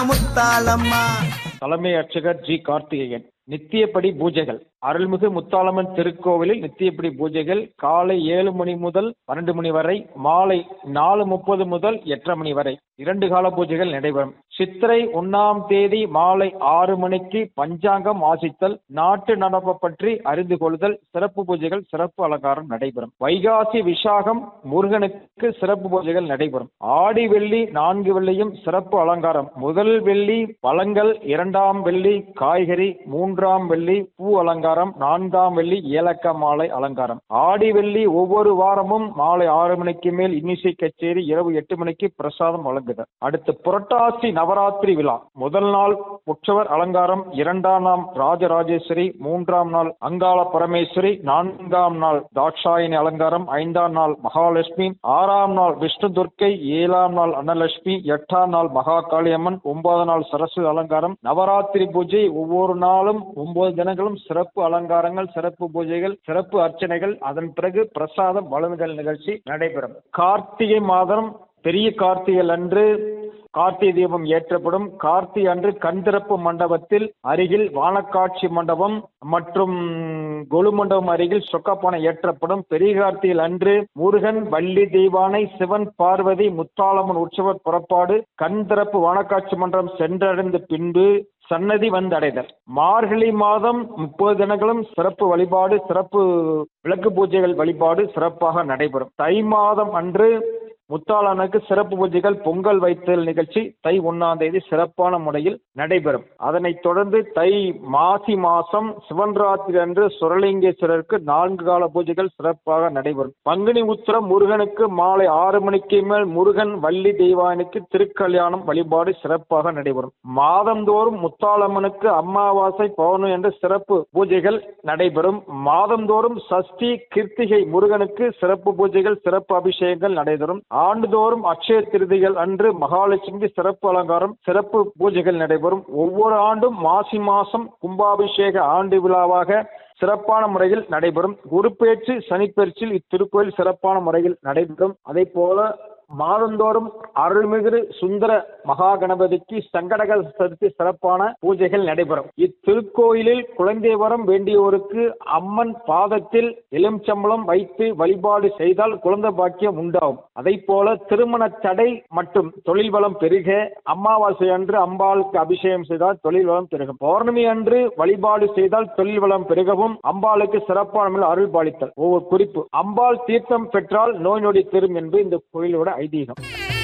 முத்தாலம்மா தலைமை அர்ச்சகர் ஜி கார்த்திகேயன் நித்தியப்படி பூஜைகள் அருள்மிகு முத்தாலம்மன் திருக்கோவிலில் நித்தியப்படி பூஜைகள் காலை ஏழு மணி முதல் பன்னெண்டு மணி வரை மாலை நாலு முப்பது முதல் எட்டரை மணி வரை இரண்டு கால பூஜைகள் நடைபெறும் சித்திரை ஒன்னாம் தேதி மாலை ஆறு மணிக்கு பஞ்சாங்கம் வாசித்தல் நாட்டு நடப்பு பற்றி அறிந்து கொள்ளுதல் சிறப்பு பூஜைகள் சிறப்பு அலங்காரம் நடைபெறும் வைகாசி விசாகம் முருகனுக்கு சிறப்பு பூஜைகள் நடைபெறும் ஆடி வெள்ளி நான்கு வெள்ளியும் சிறப்பு அலங்காரம் முதல் வெள்ளி பழங்கள் இரண்டாம் வெள்ளி காய்கறி மூன்றாம் வெள்ளி பூ அலங்காரம் நான்காம் வெள்ளி ஏலக்காய் மாலை அலங்காரம் ஆடி வெள்ளி ஒவ்வொரு வாரமும் மாலை ஆறு மணிக்கு மேல் இன்னிசை கச்சேரி இரவு எட்டு மணிக்கு பிரசாதம் வழங்குதல் அடுத்து புரட்டாசி நவராத்திரி விழா முதல் நாள் உற்சவர் அலங்காரம் இரண்டாம் நாள் ராஜராஜேஸ்வரி மூன்றாம் நாள் அங்காள பரமேஸ்வரி நான்காம் நாள் தாட்சாயணி அலங்காரம் ஐந்தாம் நாள் மகாலட்சுமி ஆறாம் நாள் விஷ்ணு துர்க்கை ஏழாம் நாள் அன்னலட்சுமி எட்டாம் நாள் மகா காளியம்மன் ஒன்பதாம் நாள் சரஸ்வதி அலங்காரம் நவராத்திரி பூஜை ஒவ்வொரு நாளும் ஒன்பது தினங்களும் சிறப்பு அலங்காரங்கள் சிறப்பு பூஜைகள் சிறப்பு அர்ச்சனைகள் அதன் பிறகு பிரசாதம் வழங்குதல் நிகழ்ச்சி நடைபெறும் கார்த்திகை மாதம் பெரிய கார்த்திகை அன்று கார்த்திகை தீபம் ஏற்றப்படும் கார்த்திகை அன்று கண்திறப்பு மண்டபத்தில் அருகில் வானக்காட்சி மண்டபம் மற்றும் கொலு மண்டபம் அருகில் சொக்கப்பானை ஏற்றப்படும் பெரிய கார்த்திகை அன்று முருகன் வள்ளி தெய்வானை சிவன் பார்வதி முத்தாளம்மன் உற்சவர் புறப்பாடு கண் திறப்பு வானக்காட்சி மண்டபம் சென்றடைந்த பின்பு சன்னதி வந்தடைதல் மார்கழி மாதம் முப்பது தினங்களும் சிறப்பு வழிபாடு சிறப்பு விளக்கு பூஜைகள் வழிபாடு சிறப்பாக நடைபெறும் தை மாதம் அன்று முத்தாளனுக்கு சிறப்பு பூஜைகள் பொங்கல் வைத்தல் நிகழ்ச்சி தை ஒன்னாம் தேதி சிறப்பான முறையில் நடைபெறும் அதனைத் தொடர்ந்து தை மாசி மாசம் சிவன்ராத்திரி அன்று சுரலிங்கேஸ்வரருக்கு நான்கு கால பூஜைகள் சிறப்பாக நடைபெறும் பங்குனி உத்திரம் முருகனுக்கு மாலை ஆறு மணிக்கு மேல் முருகன் வள்ளி தெய்வானுக்கு திருக்கல்யாணம் வழிபாடு சிறப்பாக நடைபெறும் மாதந்தோறும் முத்தாளம்மனுக்கு அமாவாசை பௌர்ணமி என்ற சிறப்பு பூஜைகள் நடைபெறும் மாதந்தோறும் சஷ்டி கிருத்திகை முருகனுக்கு சிறப்பு பூஜைகள் சிறப்பு அபிஷேகங்கள் நடைபெறும் ஆண்டுதோறும் அக்ஷய திருதிகள் அன்று மகாலட்சுமிக்கு சிறப்பு அலங்காரம் சிறப்பு பூஜைகள் நடைபெறும் ஒவ்வொரு ஆண்டும் மாசி மாசம் கும்பாபிஷேக ஆண்டு விழாவாக சிறப்பான முறையில் நடைபெறும் குருப்பேச்சு சனிப்பெயர்ச்சியில் இத்திருக்கோயில் சிறப்பான முறையில் நடைபெறும் அதே போல மாதந்தோறும் அருள்மிகு சுந்தர மகா கணபதிக்கு சங்கடக சதுர்த்தி சிறப்பான பூஜைகள் நடைபெறும் இத்திருக்கோயிலில் குழந்தை வரம் வேண்டியோருக்கு அம்மன் பாதத்தில் எலுமிச்சம்பளம் வைத்து வழிபாடு செய்தால் குழந்தை பாக்கியம் உண்டாகும் அதை போல திருமண தடை மற்றும் தொழில் வளம் பெருக அமாவாசை அன்று அம்பாளுக்கு அபிஷேகம் செய்தால் தொழில் வளம் பெருகும் பௌர்ணமி அன்று வழிபாடு செய்தால் தொழில் வளம் பெருகவும் அம்பாளுக்கு சிறப்பான முறையில் அருள் பாலித்தல் ஒவ்வொரு குறிப்பு அம்பாள் தீர்த்தம் பெற்றால் நோய் நொடி தரும் என்பது இந்த கோயிலோட ஐதீகம்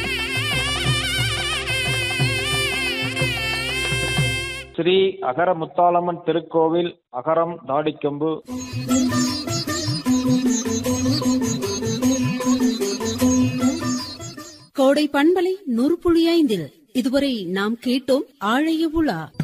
ஸ்ரீ அகர முத்தாலம்மன் திருக்கோவில் அகரம் தாடிக்கொம்பு கோடை பண்பலை நூறு புள்ளி ஐந்தில் இதுவரை நாம் கேட்டோம் ஆழைய உலா